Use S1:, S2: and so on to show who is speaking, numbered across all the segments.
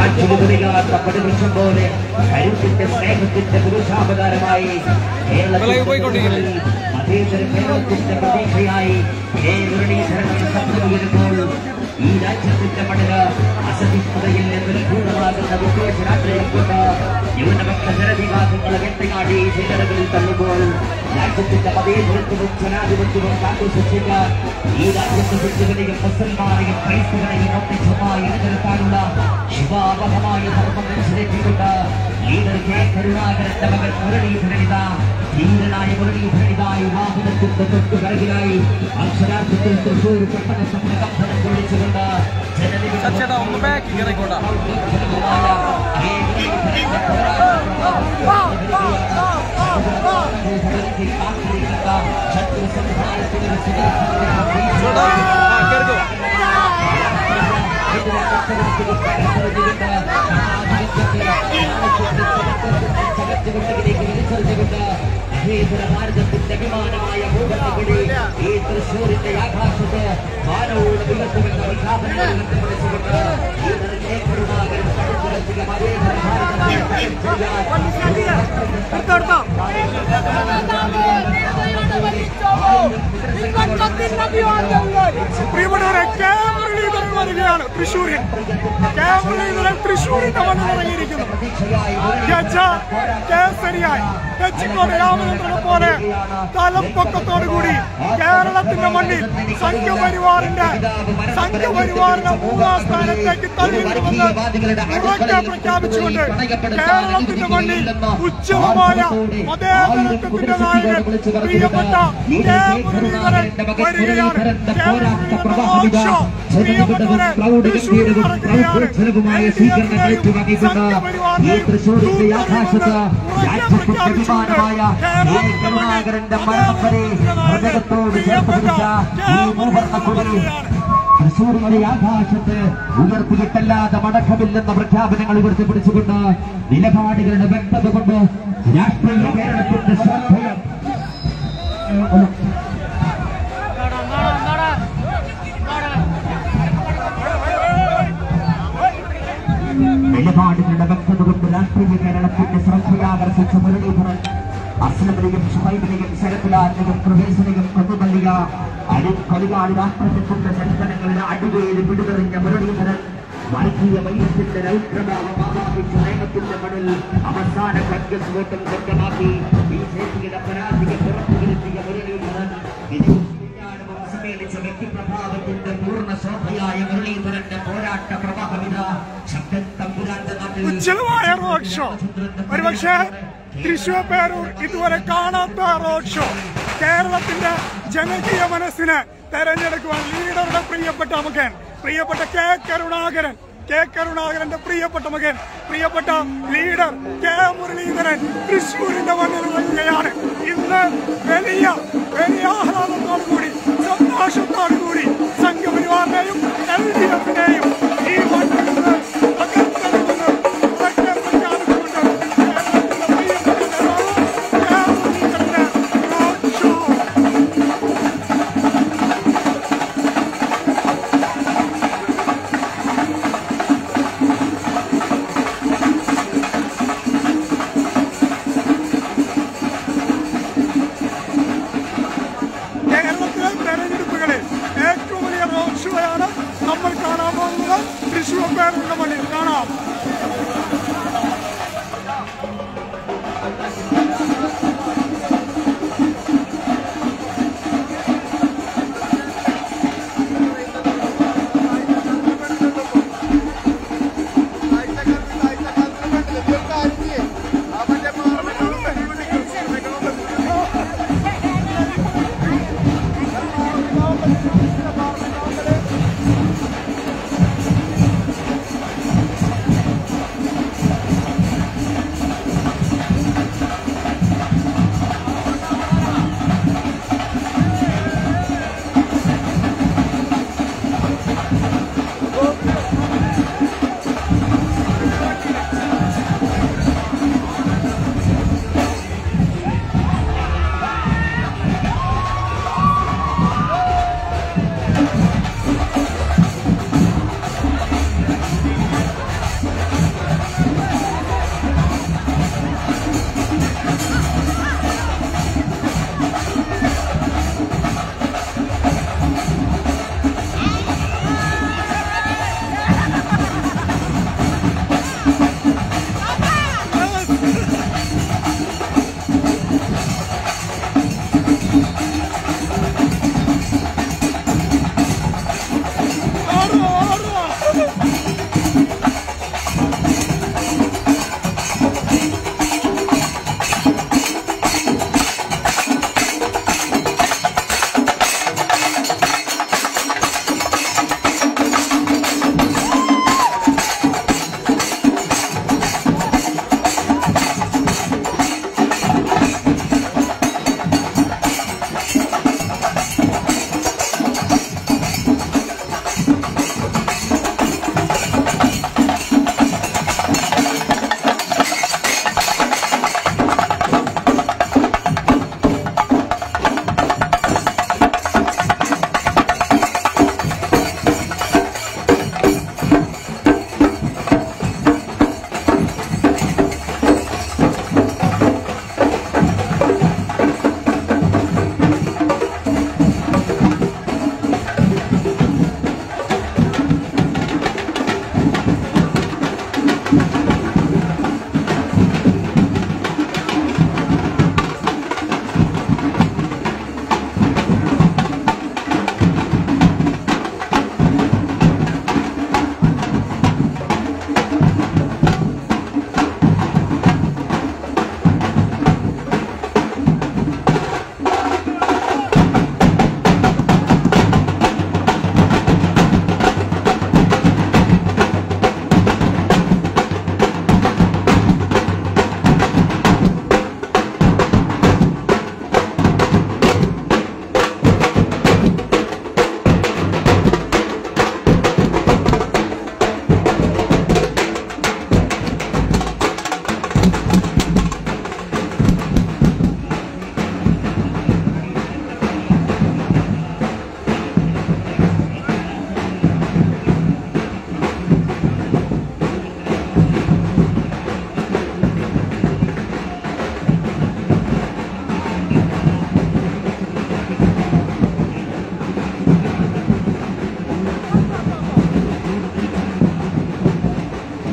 S1: കാറ്റിലുപരികാത്ത പടുവൃക്ഷം പോലെ കരുത്തിന്റെ സ്നേഹത്തിന്റെ പുരുഷാവതാരമായി കേരളത്തിൽ മതേതര കേരളത്തിന്റെ പ്രതീക്ഷയായി കെ മുരളീധരൻ ശബ്ദമുയരുമ്പോൾ ഈ രാജ്യത്തിന്റെ മണ്ണില് അസഹിഷ്ണുതയിൽ നിർഭൂതമാകുന്ന വിദ്വേഷരാഷ്ട്രീയം കൊണ്ട് ന്യൂനപക്ഷ ജനവികാസങ്ങളെ വെട്ടിനാടി ചിലറുകളിൽ തള്ളുമ്പോൾ രാജ്യത്തിന്റെ മതേതരത്വവും ജനാധിപത്യവും കാത്തു സൂക്ഷിക്കാൻ ഈ രാജ്യത്തെ ഹിന്ദുവിനെയും മുസൽമാനെയും ക്രൈസ്തവനെയും ഒന്നിച്ചുമായി ഇടനിർത്താനുള്ള ശിവാവഹമായ ധർമ്മം മനസ്സിലേക്കിക്കൊണ്ട് ലീഡർ കെ കരുണാകരന്റെ മകൻ മുരളീധരനിത ധീരനായ മുരളീധരനിത വിവാഹത്തിന്റെ തൊട്ടു പിറകിലായി അക്ഷരാർത്ഥത്തിൽ തൃശൂർ പട്ടണത്തിന്റെ കമ്പനം കൊള്ളിച്ചുകൊണ്ട്
S2: ചേട്ടാ ഒന്ന് ബാക്കി കയറിക്കോട്ടാ ചേട്ടാ ആ കയറിക്കോ
S1: ഭാരതത്തിന്റെ അഭിമാനമായ ഭൂപടത്തിലെ ഈ തൃശ്ശൂരിന്റെ ആകാശത്ത് മാനവോട് ഉയർത്തുമെന്ന പ്രഖ്യാപനങ്ങൾ ഉയർത്തിപ്പിടിച്ചുകൊണ്ട് ഈ നിറഞ്ഞ കരുണാകരൻ കടുത്തുറപ്പിക മതേതര
S3: പ്രിയപ്പെട്ടവരെ കെ മുരളീധരൻ വരികയാണ് തൃശ്ശൂരിൽ കെ മുരളീധരൻ തൃശ്ശൂരിന്റെ മണ്ണിലിറങ്ങിയിരിക്കുന്നു ഗജ കേസരിയായി തെച്ചിക്കോട് രാമചന്ദ്രനെ പോലെ തലപ്പൊക്കത്തോടുകൂടി കേരളത്തിന്റെ മണ്ണിൽ സംഘപരിവാറിന്റെ സംഘപരിവാറിന്റെ മൂന്നാം സ്ഥാനത്തേക്ക് തള്ളിവിടുമെന്ന് ഉറക്കെ പ്രഖ്യാപിച്ചുകൊണ്ട് കേരളത്തിന്റെ മണ്ണിൽ ഉജ്ജ്വലമായ മതേതരത്വത്തിന്റെ നായകൻ പ്രിയപ്പെട്ട കെ മുരളീധരൻ വരികയാണ് കെ മുരളീധരൻ ആഘോഷ പ്രിയപ്പെട്ടവരെ തൃശ്ശൂരിൽ നടക്കുകയാണ്
S1: സ്വീകരണങ്ങൾ ഏറ്റുവാങ്ങിക്കൊണ്ട് ഈ തൃശ്ശൂരിന്റെ ആകാശത്ത് രാജ്യത്തിന്റെ അഭിമാനമായ ഈ കരുണാകരന്റെ മരണം വരെ ഹൃദയത്തോട് ചേർത്ത് പിടിച്ച ഈ മൂവർണ്ണ കൊടി തൃശ്ശൂരിന്റെ ആകാശത്ത് ഉയർത്തിയിട്ടല്ലാതെ മടക്കമില്ലെന്ന പ്രഖ്യാപനങ്ങൾ ഉയർത്തിപ്പിടിച്ചുകൊണ്ട് നിലപാടുകളുടെ വ്യക്തത കൊണ്ട് രാഷ്ട്രീയ കേരളത്തിന്റെ ശ്രദ്ധയും നിലപാടുകളുടെ വ്യക്തത കൊണ്ട് രാഷ്ട്രീയ കേരളത്തിന്റെ ശ്രദ്ധയാകർഷിച്ച മുരളീധരൻ അസ്ലമിനെയും ഷുഹൈബിനെയും ശരത്ലാലിനെയും പ്രവേശനെയും കൊന്നുതള്ളിയ അടി കൊലയാളി രാഷ്ട്രത്തിന്റെ ചരിത്രങ്ങളുടെ അടിവേര് പിടിതെറിഞ്ഞ മുരളീധരൻ വർഗീയ വൈദ്യത്തിന്റെ രൗദ്രഭാവം ആവാഹിച്ച നയത്തിന്റെ മണിൽ അവസാന കോൺഗ്രസ് വോട്ടും സ്വന്തമാക്കി ബി ജെ പിയുടെ പരാജയം ഉറപ്പുവരുത്തിയ മുരളീധരൻ വിധിജ്ഞാനവും സമ്മേളിച്ച വ്യക്തിപ്രഭാവത്തിന്റെ പൂർണ്ണ ശോഭയായ മുരളീധരന്റെ പോരാട്ട പ്രവാഹമിത ശബ്ദം തമ്പുരാന്റെ നാട്ടിൽ
S3: ഉജ്ജ്വലമായ റോഡ് ഷോ ഒരുപക്ഷെ തൃശൂർ പേരൂർ ഇതുവരെ കാണാത്ത റോഡ് ഷോ കേരളത്തിന്റെ ജനകീയ മനസ്സിനെ തെരഞ്ഞെടുക്കുവാൻ ലീഡറുടെ പ്രിയപ്പെട്ട മകൻ പ്രിയപ്പെട്ട കെ കരുണാകരൻ കെ കരുണാകരന്റെ പ്രിയപ്പെട്ട മകൻ പ്രിയപ്പെട്ട ലീഡർ കെ മുരളീധരൻ തൃശൂരിന്റെ മണ്ണിൽ വരികയാണ് ഇന്ന് വലിയ വലിയ ആഹ്ലാദത്തോടു കൂടി സന്തോഷത്തോടു കൂടി സംഘപരിവാറിനെയും എൽ ഡി എഫിനെയും ഈ മണ്ണിൽ നിന്ന് അകറ്റണമെന്ന് ഉറക്കെ പ്രഖ്യാപിച്ചുകൊണ്ട് കേരളത്തിന്റെ പ്രിയപ്പെട്ട നേതാവ് കെ മുരളീധരന്റെ റോഡ് ഷോ കേരളത്തിലെ തെരഞ്ഞെടുപ്പുകളിൽ ഏറ്റവും വലിയ റോഡ് ഷോയാണ് നമ്മൾ കാണാൻ പോകുന്നത്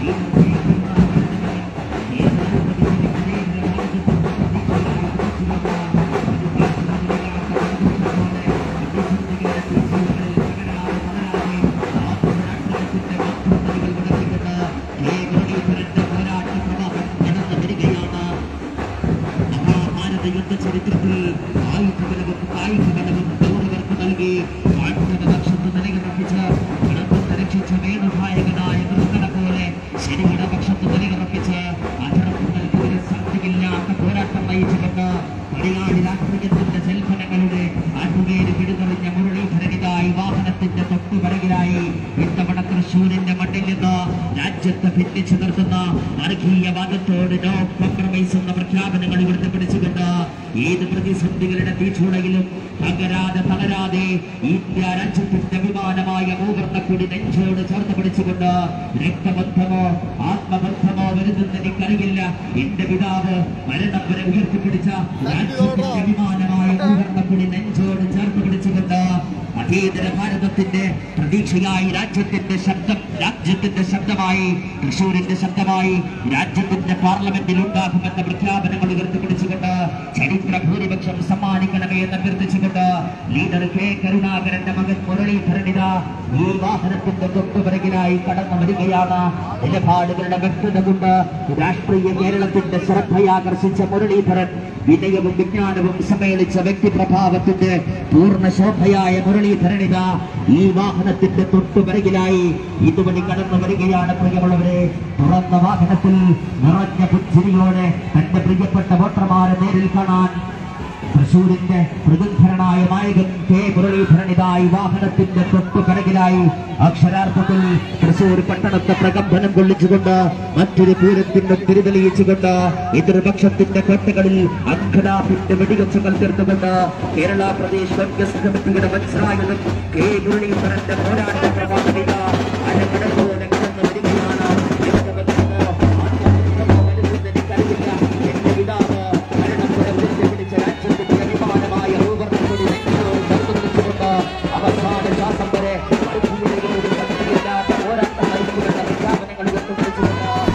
S1: മഹാഭാരത യുദ്ധ ചരിത്രത്തിൽ ആയുധബലവും കായികബലവും കൗരവർക്ക് നൽകി പക്ഷത്ത് നിലയുറപ്പിച്ച് കിടപ്പത്ത് രക്ഷിച്ച വേണുനായകനായ മൃഗണ പോലെ ശരിയുടെ പക്ഷത്ത് നിലയുറപ്പിച്ച് അതിർപ്പുകൾക്കെതിരെ ശക്തിയില്ലാത്ത പോരാട്ടം നയിച്ചുകൊണ്ട് മലയാളി രാഷ്ട്രീയത്തിന്റെ സെൽഫനങ്ങളുടെ ആറ്റുകേര് വിടുതെറിഞ്ഞ മുരളീധരനിതായി വാഹനത്തിന്റെ തൊട്ടുപറകിലായി ഇത്തവണ തൃശൂരിന്റെ മണ്ണിൽ നിന്ന് രാജ്യത്തെ ഭിന്നിച്ചു നിർത്തുന്ന വർഗീയവാദത്തോട് നോ കോംപ്രമൈസ് എന്ന പ്രഖ്യാപനങ്ങൾ ഉയർത്തിപ്പിടിച്ചുകൊണ്ട് ഏത് പ്രതിസന്ധികളുടെ തീച്ചൂടയിലും തകരാതെ തളരാതെ ഇന്ത്യ രാജ്യത്തിന്റെ അഭിമാനമായ മൂവർണ്ണക്കൊടി നെഞ്ചോട് ചേർത്ത് പിടിച്ചുകൊണ്ട് രക്തബന്ധമോ ആത്മബന്ധമോ വരുന്നത് എനിക്കറിയില്ല എന്റെ പിതാവ് മരണം വരെ ഉയർത്തിപ്പിടിച്ച രാജ്യത്തിന്റെ അഭിമാനമായ മൂവർണ്ണക്കൊടി നെഞ്ചോട് ചേർത്ത് പിടിച്ചുകൊണ്ട് മതേതര ഭാരതത്തിന്റെ പ്രതീക്ഷയായി രാജ്യത്തിന്റെ ശബ്ദം രാജ്യത്തിന്റെ ശബ്ദമായി തൃശൂരിന്റെ ശബ്ദമായി രാജ്യത്തിന്റെ പാർലമെന്റിൽ ഉണ്ടാകുമെന്ന പ്രഖ്യാപനങ്ങൾ ഉയർത്തിപ്പിടിച്ചുകൊണ്ട് ചരിത്ര ഭൂരിപക്ഷം സമ്മാനിക്കണമേ എന്ന് അഭ്യർത്ഥിച്ചുകൊണ്ട് ലീഡർ കെ കരുണാകരന്റെ മകൻ മുരളീധരനിത ഈ വാഹനത്തിന്റെ തൊട്ടുപിറകിലായി കടന്നു വരികയാണ് നിലപാടുകളുടെ വ്യക്തത കൊണ്ട് രാഷ്ട്രീയ കേരളത്തിന്റെ ശ്രദ്ധയാകർഷിച്ച മുരളീധരൻ വിനയവും വിജ്ഞാനവും സമ്മേളിച്ച വ്യക്തിപ്രഭാവത്തിന്റെ പൂർണ്ണ ശോഭയായ മുരളീധരനിത ഈ വാഹനത്തിന്റെ തൊട്ടുപിറകിലായി ഇതുവഴി കടന്നു വരികയാണ് പ്രിയമുള്ളവരെ തുറന്ന വാഹനത്തിൽ നിറഞ്ഞ പുഞ്ചിരിയോടെ തന്റെ പ്രിയപ്പെട്ട വോട്ടർമാരെ നേരിൽ കാണാൻ തൃശൂരിന്റെ പ്രഗത്ഭരനായ നായകൻ കെ മുരളീധരനിതായി വാഹനത്തിന്റെ തൊട്ടുപിറകിലായി അക്ഷരാർത്ഥത്തിൽ തൃശൂർ പട്ടണത്തെ പ്രകമ്പനം കൊള്ളിച്ചുകൊണ്ട് മറ്റൊരു പൂരത്തിന്റെ തിരിതെളിയിച്ചുകൊണ്ട് എതിർപക്ഷത്തിന്റെ കോട്ടകളിൽ അങ്കലാപ്പിന്റെ വെടിവെച്ചുകൾ തീർത്തുകൊണ്ട് കേരള പ്രദേശ് കോൺഗ്രസ് കമ്മിറ്റിയുടെ മനസ്സിലായതും കെ മുരളീധരന്റെ പോരാട്ട പ്രഭാവനിക അരങ്ങടക്കോടെ കടന്നു വരികയാണ് രക്തബന്ധമോ ആത്മബന്ധമോ വരുന്നത് എനിക്കറിയില്ല എന്റെ പിതാവ് മരണപ്പെടെ ഉയർത്തിപ്പിടിച്ച രാജ്യത്തിന്റെ അഭിമാനമായ രൂപർക്കൊടി നെഞ്ചോട് ചേർത്ത് പിടിച്ചുകൊണ്ട് അവസാന ശ്വാസം വരെ വർഗീയതയോട് ശക്തിയില്ലാത്ത പോരാട്ടം നയിക്കുമെന്ന പ്രഖ്യാപനങ്ങൾ ഉയർത്തിപ്പിടിച്ചുകൊണ്ട്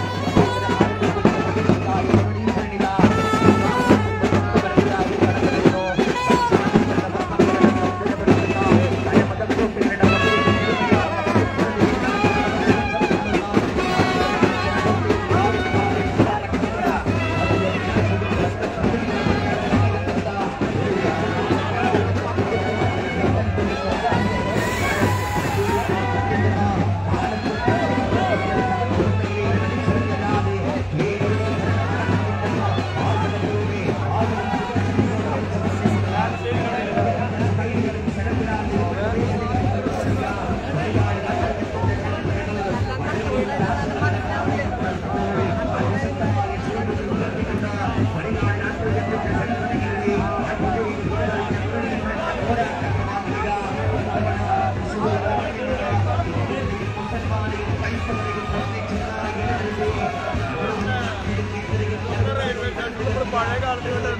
S2: പഴയ കാലത്ത്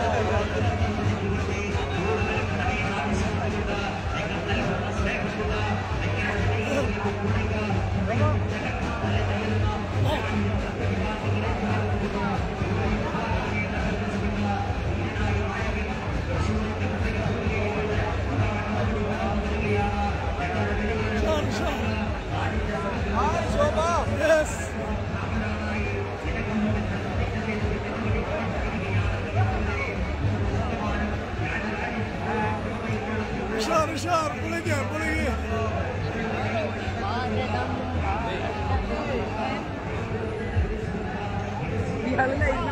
S3: Yes. ഉഷാർ ഉഷാർ പൊളിക്ക് പൊളിക്ക്
S4: ഇയാള് ലൈറ്റ്